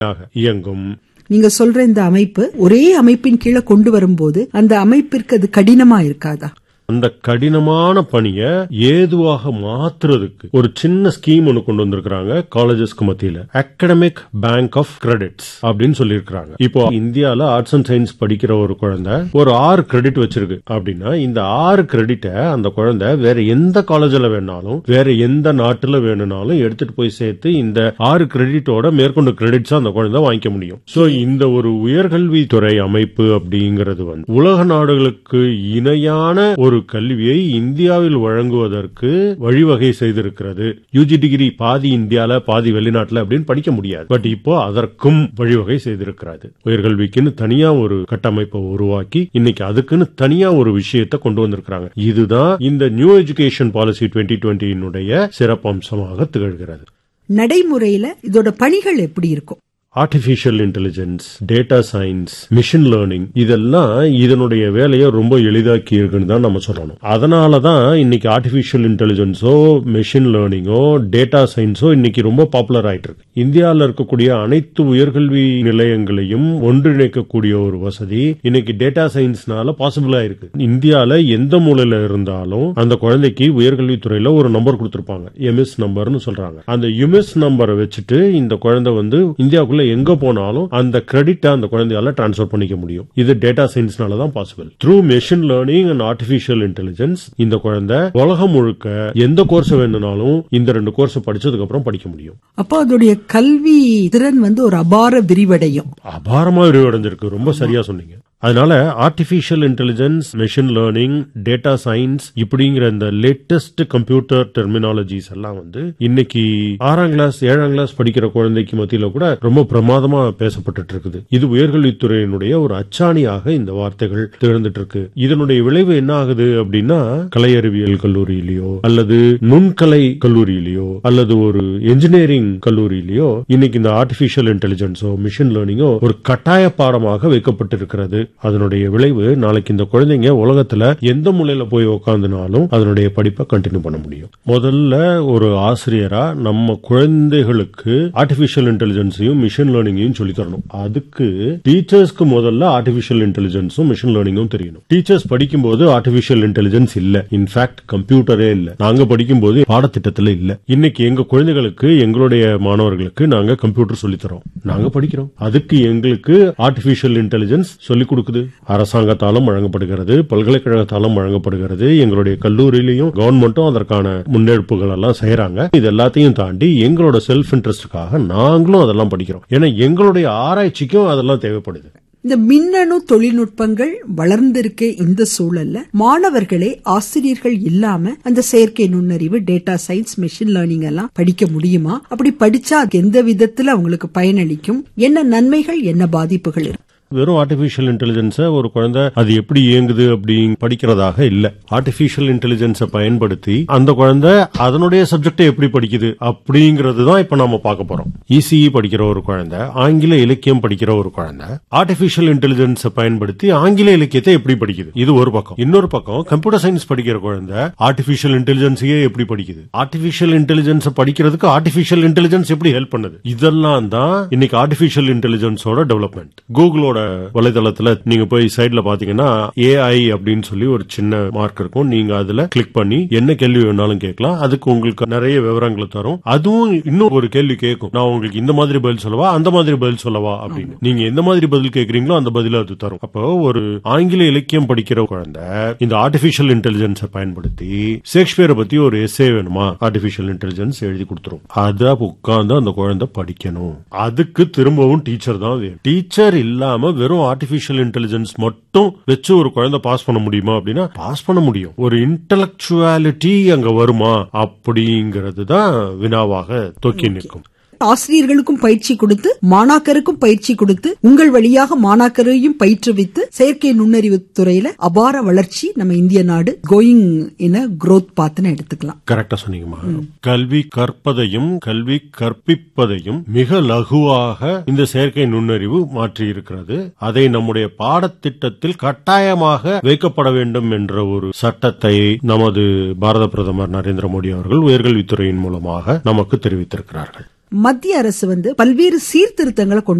இயங்கும் நீங்க சொல்ற இந்த அமைப்பு ஒரே அமைப்பின் கீழே கொண்டு வரும்போது அந்த அமைப்பிற்கு அது கடினமா இருக்காதா அந்த கடினமான பணியை ஏதுவாக மாத்துறதுக்கு ஒரு சின்ன ஸ்கீம் ஒன்னு கொண்டு வந்திருக்காங்க காலேஜஸ்க்கு மத்தியில அகடமிக் பேங்க் ஆஃப் கிரெடிட்ஸ் அப்படின்னு சொல்லியிருக்காங்க இப்போ இந்தியால ஆர்ட்ஸ் அண்ட் சயின்ஸ் படிக்கிற ஒரு குழந்தை ஒரு ஆறு கிரெடிட் வச்சிருக்கு அப்படின்னா இந்த ஆறு கிரெடிட்டை அந்த குழந்தை வேற எந்த காலேஜ்ல வேணாலும் வேற எந்த நாட்டுல வேணும்னாலும் எடுத்துட்டு போய் சேர்த்து இந்த ஆறு கிரெடிட்டோட மேற்கொண்டு கிரெடிட்ஸ் அந்த குழந்தை வாங்கிக்க முடியும் சோ இந்த ஒரு உயர்கல்வித்துறை அமைப்பு அப்படிங்கிறது வந்து உலக நாடுகளுக்கு இணையான ஒரு கல்வியை இந்தியாவில் வழங்குவதற்கு வழிவகை செய்திருக்கிறது யூஜி டிகிரி பாதி இந்தியால பாதி வெளிநாட்டுல அப்படின்னு படிக்க முடியாது பட் இப்போ அதற்கும் வழிவகை செய்திருக்கிறது உயர்கல்விக்குன்னு தனியா ஒரு கட்டமைப்பை உருவாக்கி இன்னைக்கு அதுக்குன்னு தனியா ஒரு விஷயத்தை கொண்டு வந்திருக்கிறாங்க இதுதான் இந்த நியூ எஜுகேஷன் பாலிசி டுவெண்ட்டி டுவெண்ட்டியினுடைய சிறப்பம்சமாக திகழ்கிறது நடைமுறையில இதோட பணிகள் எப்படி இருக்கும் artificial intelligence data science machine learning இதெல்லாம் இதனுடைய வேலையை ரொம்ப எளிதாக்கி இருக்குன்னு தான் நம்ம சொல்லணும் அதனால தான் இன்னைக்கு ஆர்டிபிஷியல் இன்டெலிஜென்ஸோ மிஷின் லேர்னிங்கோ டேட்டா சயின்ஸோ இன்னைக்கு ரொம்ப பாப்புலர் ஆயிட்டு இருக்கு இந்தியாவில் இருக்கக்கூடிய அனைத்து உயர்கல்வி நிலையங்களையும் ஒன்றிணைக்கக்கூடிய ஒரு வசதி இன்னைக்கு டேட்டா சயின்ஸ்னால பாசிபிள் ஆயிருக்கு இந்தியால எந்த மூலையில இருந்தாலும் அந்த குழந்தைக்கு உயர்கல்வித்துறையில ஒரு நம்பர் கொடுத்திருப்பாங்க எம்எஸ் நம்பர்னு சொல்றாங்க அந்த யுமிஸ் நம்பரை வச்சுட்டு இந்த குழந்தை வந்து இந்தியாவுக்குள்ள எங்க போனாலும் அந்த கிரெடிட்டை அந்த குழந்தையால டிரான்ஸ்பர் பண்ணிக்க முடியும் இது டேட்டா சயின்ஸ்னால தான் possible through machine learning and artificial intelligence இந்த குழந்தை உலகம் முழுக்க எந்த கோர்ஸ் வேணும்னாலும் இந்த ரெண்டு கோர்ஸ் படிச்சதுக்கு அப்புறம் படிக்க முடியும் அப்போ அதோடைய கல்வி திறன் வந்து ஒரு அபார விரிவடையும் அபாரமா விரிவடைஞ்சிருக்கு ரொம்ப சரியா சொன்னீங்க அதனால artificial intelligence machine learning data science இப்படிங்கிற இந்த லேட்டஸ்ட் கம்ப்யூட்டர் டெர்மினாலஜிஸ் எல்லாம் வந்து இன்னைக்கு ஆறாம் கிளாஸ் ஏழாம் கிளாஸ் படிக்கிற குழந்தைக்கு மத்தியில கூட ரொம்ப பிரமாதமா பேசப்பட்டு இருக்குது இது உயர்கல்வித்துறையினுடைய ஒரு அச்சாணியாக இந்த வார்த்தைகள் திகழ்ந்துட்டு இருக்கு இதனுடைய விளைவு என்ன ஆகுது அப்படின்னா கலை அறிவியல் கல்லூரியிலயோ அல்லது நுண்கலை கல்லூரியிலயோ அல்லது ஒரு என்ஜினியரிங் கல்லூரியிலயோ இன்னைக்கு இந்த ஆர்டிபிஷியல் இன்டெலிஜென்ஸோ மிஷின் லேர்னிங்கோ ஒரு கட்டாய பாடமாக வைக்கப்பட்டிருக்கிறது அதனுடைய விளைவு நாளைக்கு இந்த குழந்தைங்க உலகத்துல எந்த மூலையில போய் உக்காந்துனாலும் அதனுடைய படிப்பை கண்டினியூ பண்ண முடியும் முதல்ல ஒரு ஆசிரியரா நம்ம குழந்தைகளுக்கு ஆர்டிபிஷியல் இன்டெலிஜென்ஸையும் மிஷின் லேர்னிங்கையும் சொல்லி தரணும் அதுக்கு டீச்சர்ஸ்க்கு முதல்ல ஆர்டிபிஷியல் இன்டெலிஜென்ஸும் மிஷின் லேர்னிங்கும் தெரியணும் டீச்சர்ஸ் படிக்கும்போது ஆர்டிபிஷியல் இன்டெலிஜென்ஸ் இல்ல இன்ஃபேக்ட் கம்ப்யூட்டரே இல்ல நாங்க படிக்கும்போது பாடத்திட்டத்துல இல்ல இன்னைக்கு எங்க குழந்தைகளுக்கு எங்களுடைய மாணவர்களுக்கு நாங்க கம்ப்யூட்டர் சொல்லி தரோம் நாங்க படிக்கிறோம் அதுக்கு எங்களுக்கு ஆர்டிபிஷியல் இன்டெலிஜென்ஸ் சொல்லி கொடுக்குது அரசாங்கத்தாலும் வழங்கப்படுகிறது பல்கலைக்கழகத்தாலும் வழங்கப்படுகிறது எங்களுடைய கல்லூரியிலையும் கவர்மெண்ட்டும் அதற்கான முன்னெடுப்புகள் எல்லாம் செய்யறாங்க இது எல்லாத்தையும் தாண்டி எங்களோட செல்ஃப் இன்ட்ரெஸ்டுக்காக நாங்களும் அதெல்லாம் படிக்கிறோம் ஏன்னா எங்களுடைய ஆராய்ச்சிக்கும் அதெல்லாம் தேவைப்படுது இந்த மின்னணு தொழில்நுட்பங்கள் வளர்ந்திருக்க இந்த சூழல்ல மாணவர்களே ஆசிரியர்கள் இல்லாம அந்த செயற்கை நுண்ணறிவு டேட்டா சயின்ஸ் மெஷின் லேர்னிங் எல்லாம் படிக்க முடியுமா அப்படி படிச்சா எந்த விதத்துல அவங்களுக்கு பயனளிக்கும் என்ன நன்மைகள் என்ன பாதிப்புகள் இருக்கும் வெறும் ஆர்டிபிஷியல் இன்டெலிஜென்ஸை ஒரு குழந்தை அது எப்படி இயங்குது அப்படி படிக்கிறதாக இல்ல ஆர்டிபிஷியல் இன்டெலிஜென்ஸை பயன்படுத்தி அந்த குழந்தை அதனுடைய சப்ஜெக்டை எப்படி படிக்குது அப்படிங்கிறது தான் இப்ப நாம பார்க்க போறோம் இசிஇ படிக்கிற ஒரு குழந்தை ஆங்கில இலக்கியம் படிக்கிற ஒரு குழந்தை ஆர்டிபிஷியல் இன்டெலிஜென்ஸை பயன்படுத்தி ஆங்கில இலக்கியத்தை எப்படி படிக்குது இது ஒரு பக்கம் இன்னொரு பக்கம் கம்ப்யூட்டர் சயின்ஸ் படிக்கிற குழந்தை ஆர்டிபிஷியல் இன்டெலிஜென்ஸையே எப்படி படிக்குது ஆர்டிபிஷியல் இன்டெலிஜென்ஸ் படிக்கிறதுக்கு ஆர்டிபிஷியல் இன்டெலிஜென்ஸ் எப்படி ஹெல்ப் பண்ணுது இதெல்லாம் தான் இன்னைக்கு ஆர்டிபிஷியல் இன்டெலிஜென்ஸோட டெவலப்மெண்ட் கூகுளோட வலைதளத்துல நீங்க போய் சைட்ல பாத்தீங்கன்னா ஏஐ அப்படின்னு சொல்லி ஒரு சின்ன மார்க் இருக்கும் நீங்க அதுல கிளிக் பண்ணி என்ன கேள்வி வேணாலும் கேட்கலாம் அதுக்கு உங்களுக்கு நிறைய விவரங்களை தரும் அதுவும் இன்னும் ஒரு கேள்வி கேட்கும் நான் உங்களுக்கு இந்த மாதிரி பதில் சொல்லவா அந்த மாதிரி பதில் சொல்லவா அப்படின்னு நீங்க எந்த மாதிரி பதில் கேட்கறீங்களோ அந்த பதில அது தரும் அப்போ ஒரு ஆங்கில இலக்கியம் படிக்கிற குழந்தை இந்த ஆர்டிபிஷியல் இன்டெலிஜென்ஸை பயன்படுத்தி ஷேக்ஸ்பியரை பத்தி ஒரு எஸ்ஏ வேணுமா ஆர்டிபிஷியல் இன்டெலிஜென்ஸ் எழுதி கொடுத்துரும் அத உட்கார்ந்து அந்த குழந்தை படிக்கணும் அதுக்கு திரும்பவும் டீச்சர் தான் வேணும் டீச்சர் இல்லாம வெறும் ஆர்டிபிஷியல் இன்டெலிஜென்ஸ் மட்டும் வச்சு ஒரு குழந்தை பாஸ் பண்ண முடியுமா அப்படின்னா பாஸ் பண்ண முடியும் ஒரு இன்டலக்சுவாலிட்டி அங்க வருமா அப்படிங்கிறது தான் வினாவாக தொக்கி நிற்கும் ஆசிரியர்களுக்கும் பயிற்சி கொடுத்து மாணாக்கருக்கும் பயிற்சி கொடுத்து உங்கள் வழியாக மாணாக்கரையும் பயிற்றுவித்து செயற்கை நுண்ணறிவு துறையில அபார வளர்ச்சி நம்ம இந்திய நாடு கோயிங் இன குரோத் பாத்துன்னு எடுத்துக்கலாம் கரெக்டா சொன்னீங்கம்மா கல்வி கற்பதையும் கல்வி கற்பிப்பதையும் மிக லகுவாக இந்த செயற்கை நுண்ணறிவு மாற்றி இருக்கிறது அதை நம்முடைய பாடத்திட்டத்தில் கட்டாயமாக வைக்கப்பட வேண்டும் என்ற ஒரு சட்டத்தை நமது பாரத பிரதமர் நரேந்திர மோடி அவர்கள் உயர்கல்வித்துறையின் மூலமாக நமக்கு தெரிவித்திருக்கிறார்கள் மத்திய அரசு வந்து பல்வேறு சீர்திருத்தங்களை கொண்டு